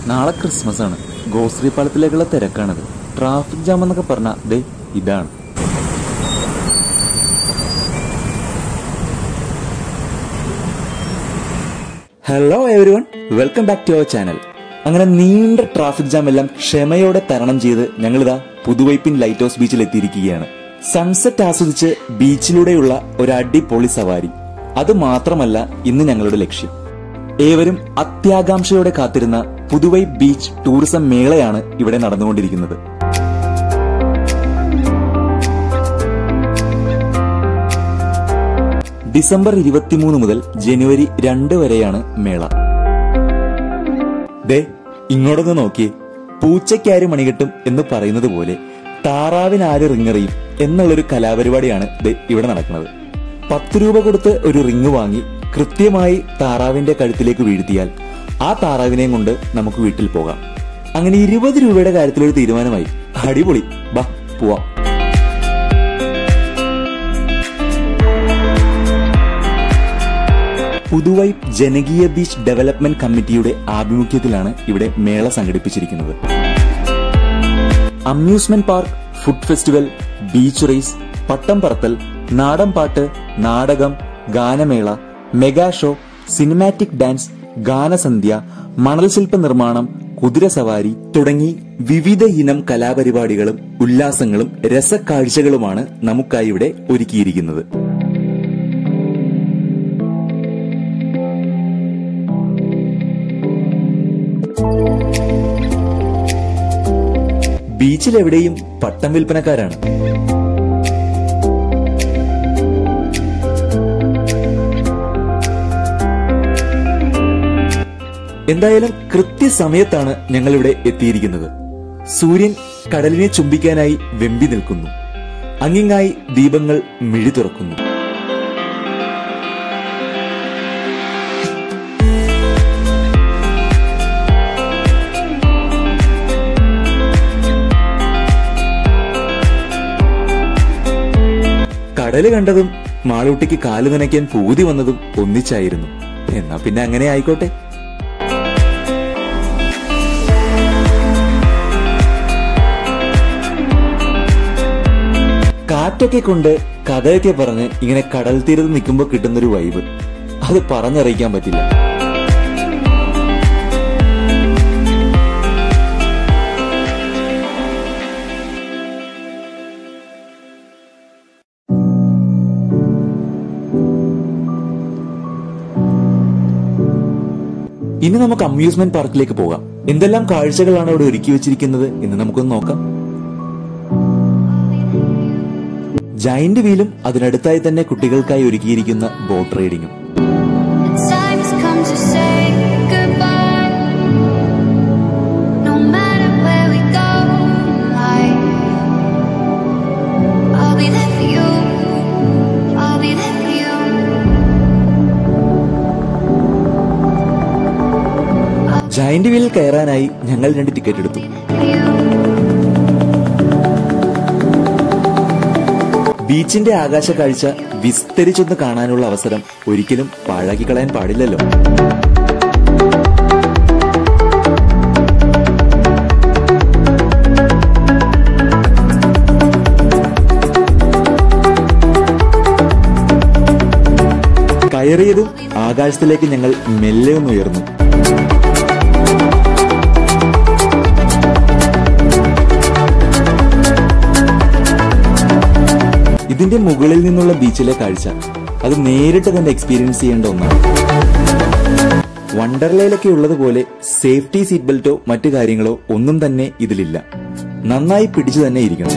നാളെ ക്രിസ്മസ് ആണ് ഗോശ്രീ പാലത്തിലേക്കുള്ള തിരക്കാണത് ട്രാഫിക് ജാം എന്നൊക്കെ പറഞ്ഞ ദേ ഇതാണ് hello everyone welcome back to our channel അങ്ങനെ നീണ്ട ട്രാഫിക് ജാം എല്ലാം ക്ഷമയോടെ തരണം ചെയ്ത് ഞങ്ങളിതാ പുതുവൈപ്പിൻ ലൈറ്റ് ഹൗസ് ബീച്ചിൽ എത്തിയിരിക്കുകയാണ് സൺസെറ്റ് ആസ്വദിച്ച് ബീച്ചിലൂടെയുള്ള ഒരു അടിപൊളി സവാരി അത് മാത്രമല്ല ഇന്ന് ഞങ്ങളുടെ ലക്ഷ്യം ഏവരും അത്യാകാംക്ഷയോടെ കാത്തിരുന്ന പുതുവൈ ബീച്ച് ടൂറിസം മേളയാണ് ഇവിടെ നടന്നുകൊണ്ടിരിക്കുന്നത് ഡിസംബർ ഇരുപത്തിമൂന്ന് മുതൽ ജനുവരി രണ്ട് വരെയാണ് മേള ദേ ഇങ്ങോട്ടൊന്ന് നോക്കിയേ പൂച്ചയ്ക്കാര് മണികെട്ടും എന്ന് പറയുന്നത് പോലെ താറാവിനാര് റിങ്ങറിയും എന്നുള്ളൊരു കലാപരിപാടിയാണ് ദേ ഇവിടെ നടക്കുന്നത് പത്ത് രൂപ കൊടുത്ത് ഒരു റിങ് വാങ്ങി കൃത്യമായി താറാവിന്റെ കഴുത്തിലേക്ക് വീഴ്ത്തിയാൽ ആ താറാവിനെയും കൊണ്ട് നമുക്ക് വീട്ടിൽ പോകാം അങ്ങനെ ഇരുപത് രൂപയുടെ കാര്യത്തിലൊരു തീരുമാനമായി അടിപൊളി ബാ പോവാം പുതുവൈ ജനകീയ ബീച്ച് ഡെവലപ്മെന്റ് കമ്മിറ്റിയുടെ ആഭിമുഖ്യത്തിലാണ് ഇവിടെ മേള സംഘടിപ്പിച്ചിരിക്കുന്നത് amusement park food festival beach race പട്ടം പറത്തൽ നാടൻ പാട്ട് നാടകം ഗാനമേള മെഗാ ഷോ സിനിമാറ്റിക് ഡാൻസ് ഗാനസന്ധ്യ മണൽശില്പ നിർമ്മാണം കുതിരസവാരി തുടങ്ങി വിവിധ ഇനം കലാപരിപാടികളും ഉല്ലാസങ്ങളും രസക്കാഴ്ചകളുമാണ് നമുക്കായി ഇവിടെ ഒരുക്കിയിരിക്കുന്നത് ബീച്ചിലെവിടെയും പട്ടം വിൽപ്പനക്കാരാണ് എന്തായാലും കൃത്യസമയത്താണ് ഞങ്ങളിവിടെ എത്തിയിരിക്കുന്നത് സൂര്യൻ കടലിനെ ചുംബിക്കാനായി വെമ്പി നിൽക്കുന്നു അങ്ങിങ്ങായി ദീപങ്ങൾ മിഴി തുറക്കുന്നു കടല് കണ്ടതും മാളൂട്ടിക്ക് കാല് നനയ്ക്കാൻ പൂതി വന്നതും ഒന്നിച്ചായിരുന്നു എന്നാ പിന്നെ അങ്ങനെ ആയിക്കോട്ടെ കാറ്റൊക്കെ കൊണ്ട് കഥയൊക്കെ പറഞ്ഞ് ഇങ്ങനെ കടൽ തീരത്ത് നിൽക്കുമ്പോൾ കിട്ടുന്നൊരു വൈബ് അത് പറഞ്ഞറിയിക്കാൻ പറ്റില്ല ഇനി നമുക്ക് അമ്യൂസ്മെന്റ് പാർക്കിലേക്ക് പോകാം എന്തെല്ലാം കാഴ്ചകളാണ് അവിടെ ഒരുക്കി വെച്ചിരിക്കുന്നത് എന്ന് നമുക്കൊന്ന് നോക്കാം ജൈന്റ് വീലും അതിനടുത്തായി തന്നെ കുട്ടികൾക്കായി ഒരുക്കിയിരിക്കുന്ന ബോട്ട് റൈഡിങ്ങും Time has come to say goodbye. No matter where we go, I, I'll be there for you. I'll be there for you. Giant വീലിൽ കയറാനായി ഞങ്ങൾ രണ്ട് ടിക്കറ്റ് എടുത്തു For you. ബീച്ചിന്റെ ആകാശ കാഴ്ച വിസ്തരിച്ചൊന്ന് കാണാനുള്ള അവസരം ഒരിക്കലും പാഴാക്കി കളയാൻ പാടില്ലല്ലോ കയറിയതും ആകാശത്തിലേക്ക് ഞങ്ങൾ മെല്ലെ ഒന്ന് ഉയർന്നു ഇതിന്റെ മുകളിൽ നിന്നുള്ള ബീച്ചിലെ കാഴ്ച അത് നേരിട്ട് തന്നെ എക്സ്പീരിയൻസ് ചെയ്യേണ്ട ഒന്നാണ് വണ്ടർലയിലൊക്കെ ഉള്ളതുപോലെ സേഫ്റ്റി സീറ്റ് ബെൽറ്റോ മറ്റു കാര്യങ്ങളോ ഒന്നും തന്നെ ഇതിലില്ല നന്നായി പിടിച്ചു തന്നെ ഇരിക്കണം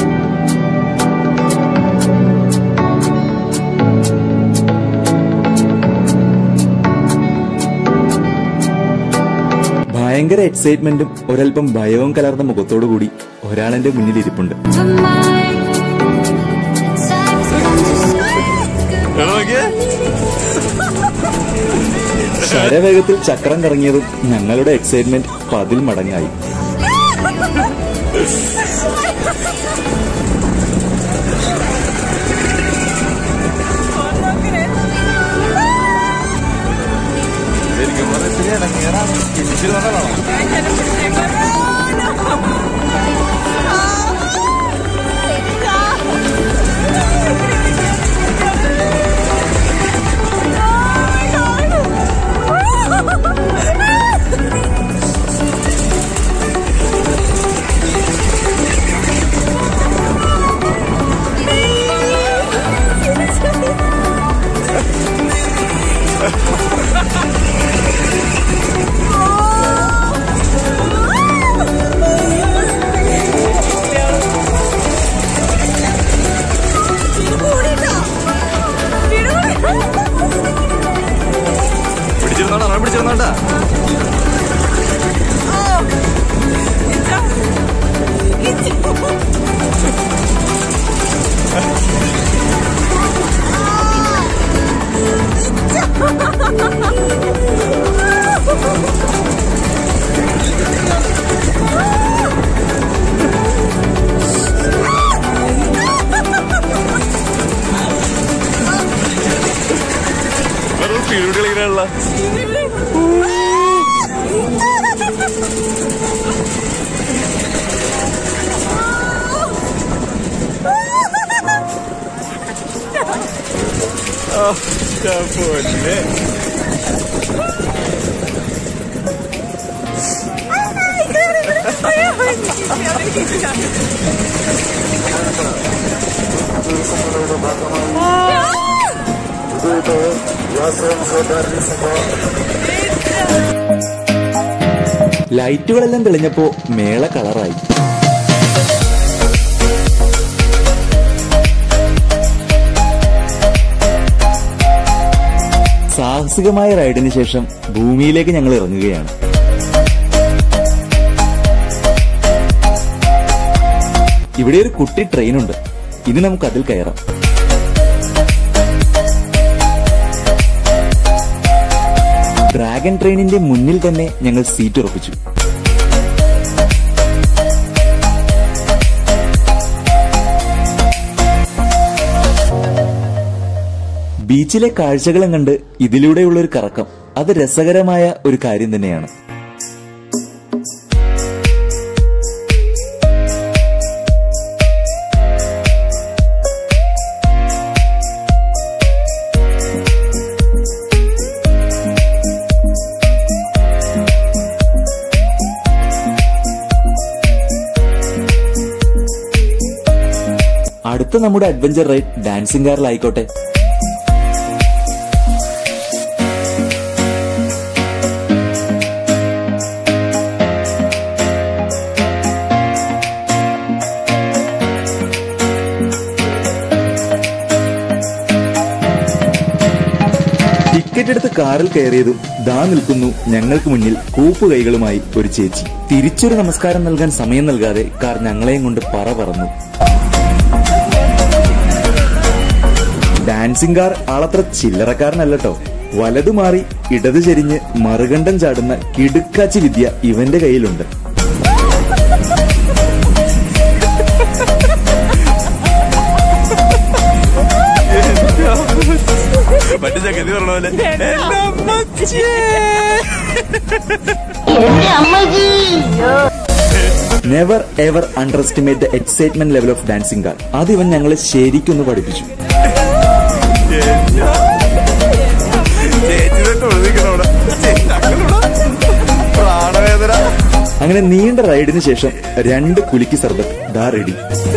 ഭയങ്കര എക്സൈറ്റ്മെന്റും ഒരൽപ്പം ഭയവും കലർന്ന മുഖത്തോടു കൂടി ഒരാളെന്റെ മുന്നിൽ ഇരിപ്പുണ്ട് For mine. Time has come to say ശരവേഗത്തിൽ ചക്രം കറങ്ങിയതും ഞങ്ങളുടെ എക്സൈറ്റ്മെന്റ് പതിൽ മടങ്ങായി ശരിക്കും പറഞ്ഞാൽ പിടിച്ചിരുന്നോണ്ടാ നമ്മൾ പിടിച്ചിരുന്നോണ്ടാ വെറും സ്പീഡ് കളിക്കാനുള്ള പൊന്നെ ലൈറ്റുകളെല്ലാം തെളിഞ്ഞപ്പോ മേള കളറായി സാഹസികമായ റൈഡിന് ശേഷം ഭൂമിയിലേക്ക് ഞങ്ങൾ ഇറങ്ങുകയാണ് ഇവിടെ ഒരു കുട്ടി ട്രെയിനുണ്ട് ഇനി നമുക്ക് അതിൽ കയറാം ഡ്രാഗൺ ട്രെയിനിന്റെ മുന്നിൽ തന്നെ ഞങ്ങൾ സീറ്റ് ഉറപ്പിച്ചു ബീച്ചിലെ കാഴ്ചകളും കണ്ട് ഇതിലൂടെയുള്ള ഒരു കറക്കം അത് രസകരമായ ഒരു കാര്യം തന്നെയാണ് അടുത്ത നമ്മുടെ അഡ്വഞ്ചർ റൈഡ് ഡാൻസിംഗ് കാറിലായിക്കോട്ടെ ടിക്കറ്റ് എടുത്ത് കാറിൽ കയറിയതും ദാ നിൽക്കുന്നു ഞങ്ങൾക്ക് മുന്നിൽ കൂപ്പ് കൈകളുമായി ഒരു ചേച്ചി തിരിച്ചൊരു നമസ്കാരം നൽകാൻ സമയം നൽകാതെ കാർ ഞങ്ങളെയും കൊണ്ട് പറ പറന്നു ഡാൻസിംഗ് കാർ ആളത്ര ചില്ലറക്കാരനല്ലട്ടോ വലതു മാറി ഇടതു ചെരിഞ്ഞ് മറുകണ്ഠം ചാടുന്ന കിടുക്കാച്ചി വിദ്യ ഇവന്റെ കയ്യിലുണ്ട് മറ്റേ ചക്കത്തി പറഞ്ഞ പോലെ എന്റെ അമ്മച്ചിയേ. Never ever underestimate the excitement level of dancing car അത് ഇവൻ ഞങ്ങളെ ശരിക്കൊന്ന് പഠിപ്പിച്ചു ചേച്ചി തന്നെ ഒഴുതിക്കണം അവിടെ ചേച്ചി അങ്ങനെയുള്ള പ്രാണവേദന അങ്ങനെ നീണ്ട റൈഡിന് ശേഷം രണ്ട് കുലുക്കി സർബത്ത് ദാ റെഡി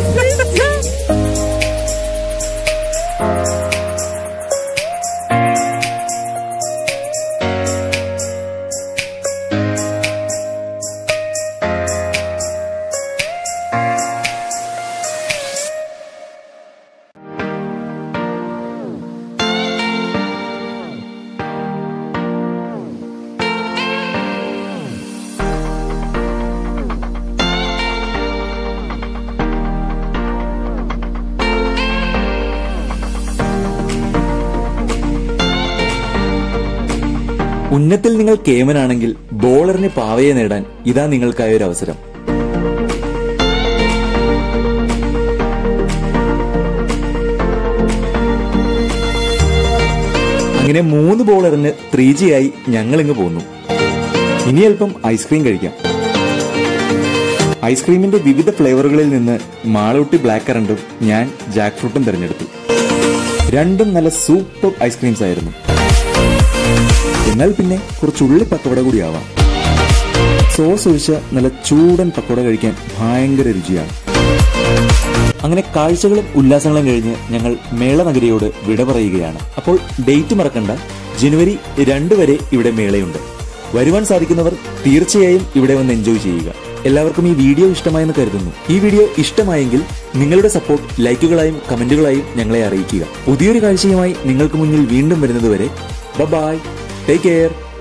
ഉന്നത്തിൽ നിങ്ങൾ കേമനാണെങ്കിൽ ബോളറിന് പാവയെ നേടാൻ ഇതാ നിങ്ങൾക്കായ ഒരു അവസരം അങ്ങനെ മൂന്ന് ബോളറിന് ത്രീ ജി ആയി ഞങ്ങൾ ഇങ്ങ് പോന്നു ഇനി അല്പം ഐസ്ക്രീം കഴിക്കാം ഐസ്ക്രീമിന്റെ വിവിധ ഫ്ലേവറുകളിൽ നിന്ന് മാളൂട്ടി ബ്ലാക്ക് കറണ്ടും ഞാൻ ജാക്ക് ഫ്രൂട്ടും തിരഞ്ഞെടുത്തു രണ്ടും നല്ല സൂപ്പർ ഐസ്ക്രീംസ് ആയിരുന്നു എന്നാൽ പിന്നെ കുറച്ച് ഉള്ളി പക്കവട കൂടി ആവാം സോസ് ഒഴിച്ച നല്ല ചൂടൻ പക്കോട കഴിക്കാൻ ഭയങ്കര രുചിയാണ് അങ്ങനെ കാഴ്ചകളും ഉല്ലാസങ്ങളും കഴിഞ്ഞ് ഞങ്ങൾ മേളനഗരിയോട് വിട പറയുകയാണ് അപ്പോൾ ഡേറ്റ് മറക്കണ്ട ജനുവരി രണ്ട് വരെ ഇവിടെ മേളയുണ്ട് വരുവാൻ സാധിക്കുന്നവർ തീർച്ചയായും ഇവിടെ വന്ന് എൻജോയ് ചെയ്യുക എല്ലാവർക്കും ഈ വീഡിയോ ഇഷ്ടമായെന്ന് കരുതുന്നു ഈ വീഡിയോ ഇഷ്ടമായെങ്കിൽ നിങ്ങളുടെ സപ്പോർട്ട് ലൈക്കുകളായും കമന്റുകളായും ഞങ്ങളെ അറിയിക്കുക പുതിയൊരു കാഴ്ചയുമായി നിങ്ങൾക്ക് മുന്നിൽ വീണ്ടും വരുന്നതുവരെ ബൈ ടേക്ക് കെയർ